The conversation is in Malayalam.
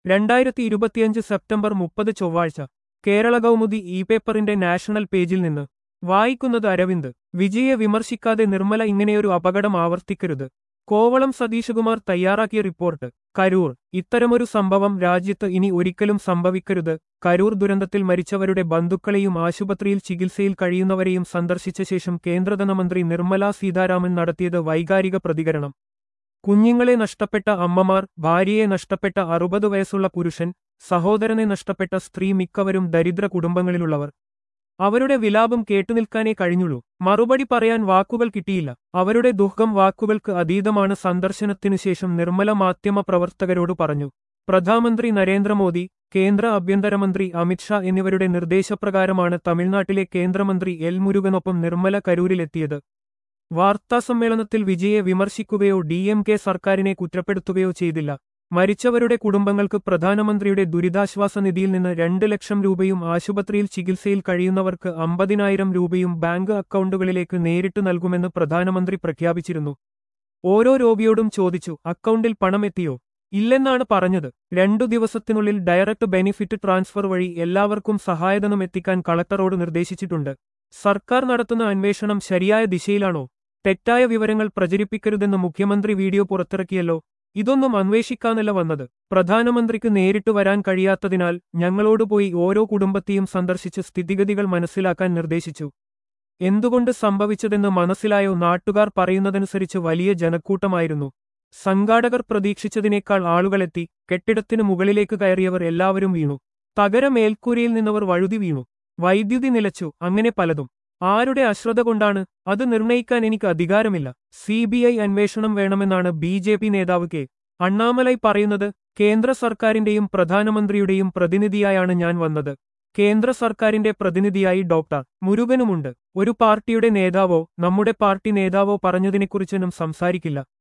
രണ്ടായിരത്തി ഇരുപത്തിയഞ്ച് സെപ്റ്റംബർ മുപ്പത് ചൊവ്വാഴ്ച കേരള കൗമുദി ഇ പേപ്പറിന്റെ നാഷണൽ പേജിൽ നിന്ന് വായിക്കുന്നത് അരവിന്ദ് വിജയെ വിമർശിക്കാതെ നിർമ്മല ഇങ്ങനെയൊരു അപകടം ആവർത്തിക്കരുത് കോവളം സതീശകുമാർ തയ്യാറാക്കിയ റിപ്പോർട്ട് കരൂർ ഇത്തരമൊരു സംഭവം രാജ്യത്ത് ഇനി ഒരിക്കലും സംഭവിക്കരുത് കരൂർ ദുരന്തത്തിൽ മരിച്ചവരുടെ ബന്ധുക്കളെയും ആശുപത്രിയിൽ ചികിത്സയിൽ കഴിയുന്നവരെയും സന്ദർശിച്ച ശേഷം കേന്ദ്രധനമന്ത്രി നിർമ്മലാ സീതാരാമൻ നടത്തിയത് വൈകാരിക പ്രതികരണം കുഞ്ഞുങ്ങളെ നഷ്ടപ്പെട്ട അമ്മമാർ ഭാര്യയെ നഷ്ടപ്പെട്ട അറുപത് വയസ്സുള്ള പുരുഷൻ സഹോദരനെ നഷ്ടപ്പെട്ട സ്ത്രീ മിക്കവരും ദരിദ്ര കുടുംബങ്ങളിലുള്ളവർ അവരുടെ വിലാപം കേട്ടുനിൽക്കാനേ കഴിഞ്ഞുള്ളൂ മറുപടി പറയാൻ വാക്കുകൾ കിട്ടിയില്ല അവരുടെ ദുഃഖം വാക്കുകൾക്ക് അതീതമാണ് സന്ദർശനത്തിനു ശേഷം നിർമ്മല മാധ്യമ പ്രവർത്തകരോട് പറഞ്ഞു പ്രധാനമന്ത്രി നരേന്ദ്രമോദി കേന്ദ്ര ആഭ്യന്തരമന്ത്രി അമിത്ഷാ എന്നിവരുടെ നിർദ്ദേശപ്രകാരമാണ് തമിഴ്നാട്ടിലെ കേന്ദ്രമന്ത്രി എൽ മുരുകനൊപ്പം നിർമ്മല കരൂരിലെത്തിയത് വാർത്താസമ്മേളനത്തിൽ വിജയെ വിമർശിക്കുകയോ ഡി എം കെ സർക്കാരിനെ കുറ്റപ്പെടുത്തുകയോ ചെയ്തില്ല മരിച്ചവരുടെ കുടുംബങ്ങൾക്ക് പ്രധാനമന്ത്രിയുടെ ദുരിതാശ്വാസ നിധിയിൽ നിന്ന് രണ്ട് ലക്ഷം രൂപയും ആശുപത്രിയിൽ ചികിത്സയിൽ കഴിയുന്നവർക്ക് അമ്പതിനായിരം രൂപയും ബാങ്ക് അക്കൗണ്ടുകളിലേക്ക് നേരിട്ട് നൽകുമെന്ന് പ്രധാനമന്ത്രി പ്രഖ്യാപിച്ചിരുന്നു ഓരോ രോഗിയോടും ചോദിച്ചു അക്കൗണ്ടിൽ പണം എത്തിയോ ഇല്ലെന്നാണ് പറഞ്ഞത് രണ്ടു ദിവസത്തിനുള്ളിൽ ഡയറക്ട് ബെനിഫിറ്റ് ട്രാൻസ്ഫർ വഴി എല്ലാവർക്കും സഹായധനം എത്തിക്കാൻ കളക്ടറോട് നിർദ്ദേശിച്ചിട്ടുണ്ട് സർക്കാർ നടത്തുന്ന അന്വേഷണം ശരിയായ ദിശയിലാണോ തെറ്റായ വിവരങ്ങൾ പ്രചരിപ്പിക്കരുതെന്ന് മുഖ്യമന്ത്രി വീഡിയോ പുറത്തിറക്കിയല്ലോ ഇതൊന്നും അന്വേഷിക്കാനല്ല വന്നത് പ്രധാനമന്ത്രിക്ക് നേരിട്ട് വരാൻ കഴിയാത്തതിനാൽ ഞങ്ങളോട് പോയി ഓരോ കുടുംബത്തെയും സന്ദർശിച്ച് സ്ഥിതിഗതികൾ മനസ്സിലാക്കാൻ നിർദ്ദേശിച്ചു എന്തുകൊണ്ട് സംഭവിച്ചതെന്ന് മനസ്സിലായോ നാട്ടുകാർ പറയുന്നതനുസരിച്ച് വലിയ ജനക്കൂട്ടമായിരുന്നു സംഘാടകർ പ്രതീക്ഷിച്ചതിനേക്കാൾ ആളുകളെത്തി കെട്ടിടത്തിനു മുകളിലേക്ക് കയറിയവർ എല്ലാവരും വീണു തകര മേൽക്കൂരയിൽ നിന്നവർ വഴുതി വീണു വൈദ്യുതി നിലച്ചു അങ്ങനെ പലതും ആരുടെ അശ്രദ്ധ കൊണ്ടാണ് അത് നിർണയിക്കാൻ എനിക്ക് അധികാരമില്ല സി ബി ഐ അന്വേഷണം വേണമെന്നാണ് ബി ജെ പി നേതാവ് കെ അണ്ണാമലൈ പറയുന്നത് കേന്ദ്ര സർക്കാരിന്റെയും പ്രധാനമന്ത്രിയുടെയും പ്രതിനിധിയായാണ് ഞാൻ വന്നത് കേന്ദ്ര സർക്കാരിന്റെ പ്രതിനിധിയായി ഡോക്ടർ മുരുകനുമുണ്ട് ഒരു പാർട്ടിയുടെ നേതാവോ നമ്മുടെ പാർട്ടി നേതാവോ പറഞ്ഞതിനെക്കുറിച്ചൊന്നും സംസാരിക്കില്ല